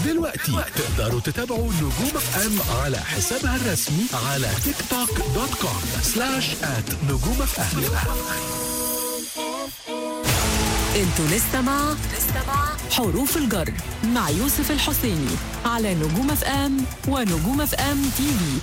دلوقتي تقدروا تتابعوا نجوم اف ام على حسابها الرسمي على تيك توك دوت كوم سلاش ات نجوم اف ام انتوا لسه مع حروف الجر مع يوسف الحسيني على نجوم اف ام ونجوم اف ام تي في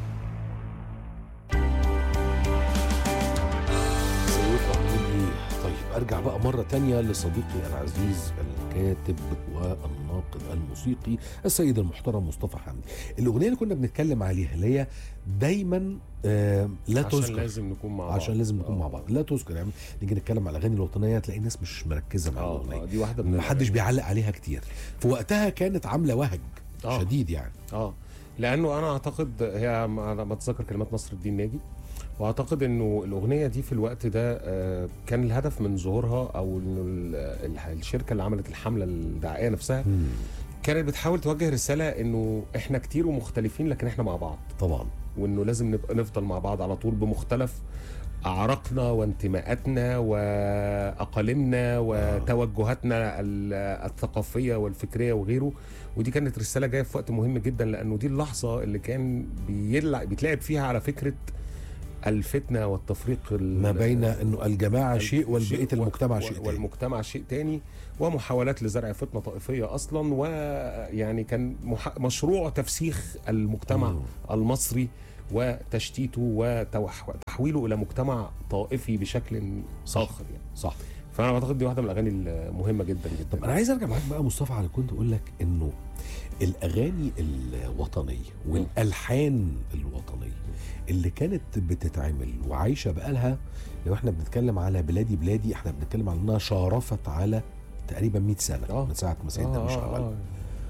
ازيكم عاملين ايه؟ طيب ارجع بقى مره تانية لصديقي العزيز الكاتب والناقد الموسيقي السيد المحترم مصطفى حمدي. الاغنيه اللي كنا بنتكلم عليها اللي هي دايما آه لا عشان تذكر لازم نكون مع بعض عشان لازم نكون آه. مع بعض لا تذكر يعني نيجي نتكلم على الاغاني الوطنيه تلاقي الناس مش مركزه مع اه الاغنيه آه، دي واحده من ما حدش بيعلق عليها كتير في وقتها كانت عامله وهج آه. شديد يعني اه لانه انا اعتقد هي على ما اتذكر كلمات نصر الدين ناجي واعتقد انه الاغنيه دي في الوقت ده آه، كان الهدف من ظهورها او انه ال- ال- الشركه اللي عملت الحمله الدعائيه نفسها كانت بتحاول توجه رساله انه احنا كتير ومختلفين لكن احنا مع بعض طبعا وانه لازم نبقى نفضل مع بعض على طول بمختلف اعراقنا وانتماءاتنا واقاليمنا وتوجهاتنا ال- الثقافيه والفكريه وغيره ودي كانت رساله جايه في وقت مهم جدا لانه دي اللحظه اللي كان بيلعب بيتلعب فيها على فكره الفتنه والتفريق ال- ما بين انه الجماعه شيء والبقيه و- المجتمع و- شيء تاني والمجتمع شيء تاني ومحاولات لزرع فتنه طائفيه اصلا ويعني كان مح... مشروع تفسيخ المجتمع مم. المصري وتشتيته وتحويله الى مجتمع طائفي بشكل صح. اخر يعني صح فانا بعتقد دي واحده من الاغاني المهمه جدا طب جدا انا عايز ارجع معاك بقى مصطفى على كنت اقول لك انه الاغاني الوطنيه والالحان الوطنيه اللي كانت بتتعمل وعايشه بقالها لو احنا بنتكلم على بلادي بلادي احنا بنتكلم على انها شارفت على تقريبا 100 سنه آه. من ساعه ما سيدنا آه مش آه عمل آه.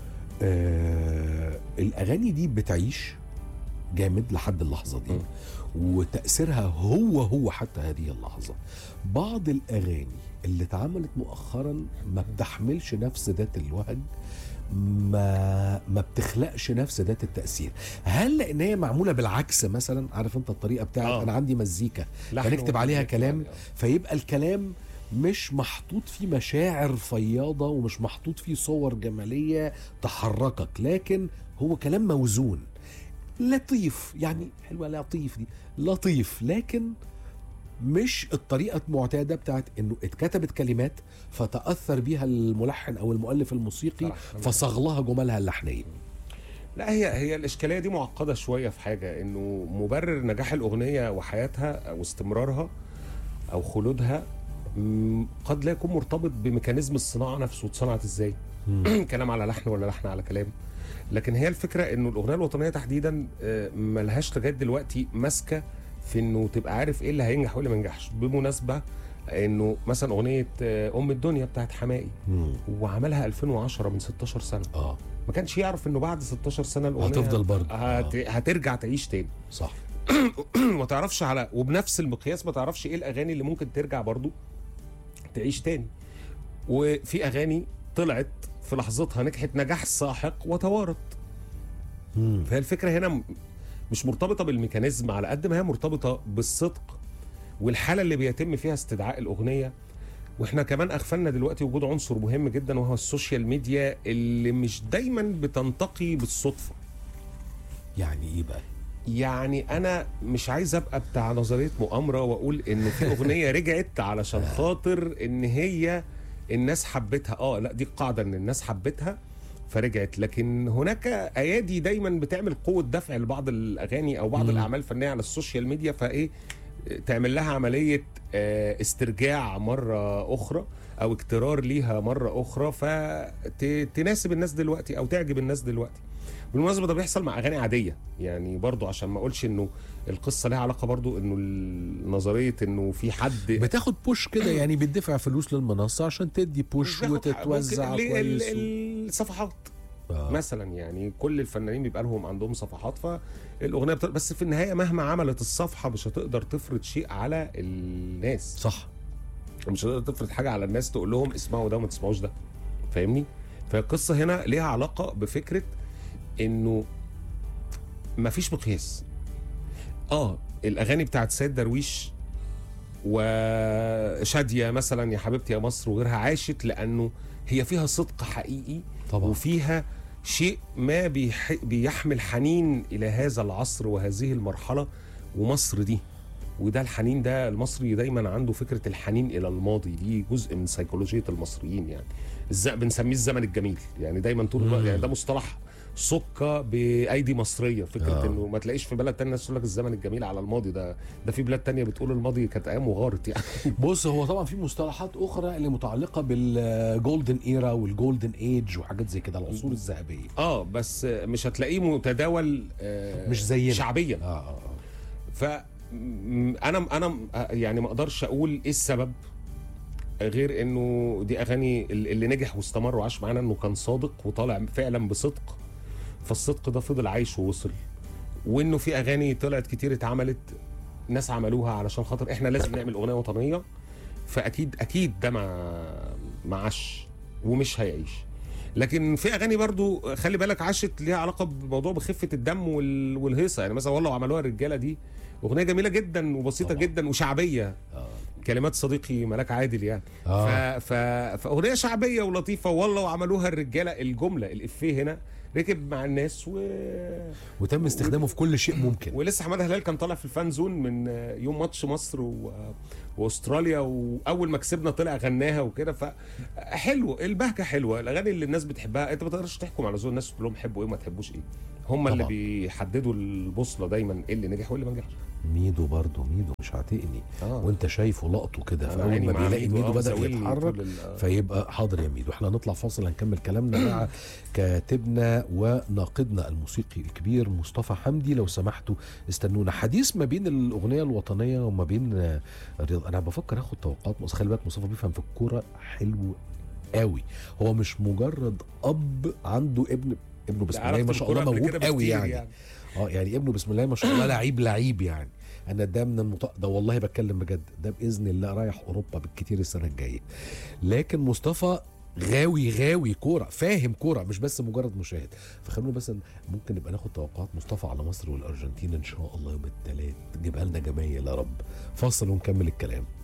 آه الاغاني دي بتعيش جامد لحد اللحظه دي م. وتاثيرها هو هو حتى هذه اللحظه بعض الاغاني اللي اتعملت مؤخرا ما بتحملش نفس ذات الوهج ما ما بتخلقش نفس ذات التاثير هل لان هي معموله بالعكس مثلا عارف انت الطريقه بتاعت آه. انا عندي مزيكا لحن هنكتب عليها وموسيقى كلام يعني، آه. فيبقى الكلام مش محطوط فيه مشاعر فياضة ومش محطوط فيه صور جمالية تحركك لكن هو كلام موزون لطيف يعني حلوة لطيف دي لطيف لكن مش الطريقة المعتادة بتاعت انه اتكتبت كلمات فتأثر بيها الملحن او المؤلف الموسيقي صح. فصاغ لها جملها اللحنية لا هي هي الاشكاليه دي معقده شويه في حاجه انه مبرر نجاح الاغنيه وحياتها او استمرارها او خلودها مم، قد لا يكون مرتبط بميكانيزم الصناعه نفسه اتصنعت ازاي كلام على لحن ولا لحن على كلام لكن هي الفكره انه الاغنيه الوطنيه تحديدا آه، ملهاش لغايه دلوقتي ماسكه في انه تبقى عارف ايه اللي هينجح وايه اللي ما ينجحش بمناسبه انه مثلا اغنيه آه، ام الدنيا بتاعت حماقي مم. وعملها 2010 من 16 سنه اه ما كانش يعرف انه بعد 16 سنه الاغنيه هتفضل برضه. هت... هترجع تعيش تاني صح ما تعرفش على وبنفس المقياس ما تعرفش ايه الاغاني اللي ممكن ترجع برضو تعيش تاني وفي اغاني طلعت في لحظتها نجحت نجاح ساحق وتوارت مم. فهي الفكره هنا م- مش مرتبطه بالميكانيزم على قد ما هي مرتبطه بالصدق والحاله اللي بيتم فيها استدعاء الاغنيه واحنا كمان اغفلنا دلوقتي وجود عنصر مهم جدا وهو السوشيال ميديا اللي مش دايما بتنتقي بالصدفه يعني ايه بقى يعني انا مش عايز ابقى بتاع نظريه مؤامره واقول ان في اغنيه رجعت علشان خاطر ان هي الناس حبتها اه لا دي القاعده ان الناس حبتها فرجعت لكن هناك ايادي دايما بتعمل قوه دفع لبعض الاغاني او بعض مم. الاعمال الفنيه على السوشيال ميديا فايه تعمل لها عمليه آه، استرجاع مره اخرى او اكترار ليها مره اخرى فتناسب الناس دلوقتي او تعجب الناس دلوقتي بالمناسبه ده بيحصل مع اغاني عاديه يعني برضو عشان ما اقولش انه القصه ليها علاقه برضو انه ال- نظريه انه في حد بتاخد بوش كده يعني بتدفع فلوس للمنصه عشان تدي بوش بياخد حق- وتتوزع ممكن ال- كويس ال- و... الصفحات آه. مثلا يعني كل الفنانين بيبقى لهم عندهم صفحات فالاغنيه بت... بس في النهايه مهما عملت الصفحه مش هتقدر تفرض شيء على الناس صح مش هتقدر تفرض حاجه على الناس تقول لهم اسمعوا ده وما تسمعوش ده فاهمني فالقصه هنا ليها علاقه بفكره انه مفيش مقياس اه الاغاني بتاعت سيد درويش وشاديه مثلا يا حبيبتي يا مصر وغيرها عاشت لانه هي فيها صدق حقيقي طبعا وفيها شيء ما بيح بيحمل حنين الى هذا العصر وهذه المرحله ومصر دي وده الحنين ده المصري دايما عنده فكره الحنين الى الماضي دي جزء من سيكولوجيه المصريين يعني الز... بنسميه الزمن الجميل يعني دايما طول الوقت يعني ده مصطلح سكه بايدي مصريه فكره آه. آه. انه ما تلاقيش في بلد تانية ناس تقول لك الزمن الجميل على الماضي ده ده في بلاد تانية بتقول الماضي كانت ايام وغارت يعني بص هو طبعا في مصطلحات اخرى اللي متعلقه بالجولدن ايرا والجولدن ايج وحاجات زي كده العصور الذهبيه اه بس مش هتلاقيه متداول آه مش زينا. شعبيا اه اه ف م- انا انا يعني ما اقدرش اقول ايه السبب غير انه دي اغاني اللي نجح واستمر وعاش معانا انه كان صادق وطالع فعلا بصدق فالصدق ده فضل عايش ووصل وانه في اغاني طلعت كتير اتعملت ناس عملوها علشان خاطر احنا لازم نعمل اغنيه وطنيه فاكيد اكيد ده ما ما عاش ومش هيعيش لكن في اغاني برضو خلي بالك عاشت ليها علاقه بموضوع بخفه الدم وال- والهيصه يعني مثلا والله عملوها الرجاله دي اغنيه جميله جدا وبسيطه طبعا. جدا وشعبيه آه. كلمات صديقي ملاك عادل يعني آه. ف... ف... فاغنيه شعبيه ولطيفه والله وعملوها الرجاله الجمله الافيه هنا ركب مع الناس و... وتم استخدامه في كل شيء ممكن ولسه حماده هلال كان طالع في الفان زون من يوم ماتش مصر و... واستراليا واول ما كسبنا طلع غناها وكده فحلو البهجه حلوه الاغاني اللي الناس بتحبها انت ما تقدرش تحكم على ذوق الناس تقول لهم حبوا ايه وما تحبوش ايه هم اللي طبعا. بيحددوا البوصله دايما ايه اللي نجح وايه اللي ما نجحش ميدو برضه ميدو مش عاتقني آه. وانت شايفه لقطه كده أنا فاول عيني ما مع بيلاقي ميدو، ميدو آه، بدا مزاولني يتحرك طول ال- آه. فيبقى حاضر يا ميدو احنا هنطلع فاصل هنكمل كلامنا مع كاتبنا وناقدنا الموسيقي الكبير مصطفى حمدي لو سمحتوا استنونا حديث ما بين الاغنيه الوطنيه وما بين آه، الرياضه انا بفكر اخد توقعات بس خلي بالك مصطفى بيفهم في الكوره حلو قوي هو مش مجرد اب عنده ابن ابنه بسم الله ما شاء الله موهوب قوي يعني اه يعني ابنه بسم الله ما شاء الله لعيب لعيب يعني انا ده من المط... ده والله بتكلم بجد ده باذن الله رايح اوروبا بالكتير السنه الجايه لكن مصطفى غاوي غاوي كوره فاهم كوره مش بس مجرد مشاهد فخلونا بس ن- ممكن نبقى ناخد توقعات مصطفى على مصر والارجنتين ان شاء الله يوم الثلاث جيبها لنا جمايل يا رب فاصل ونكمل الكلام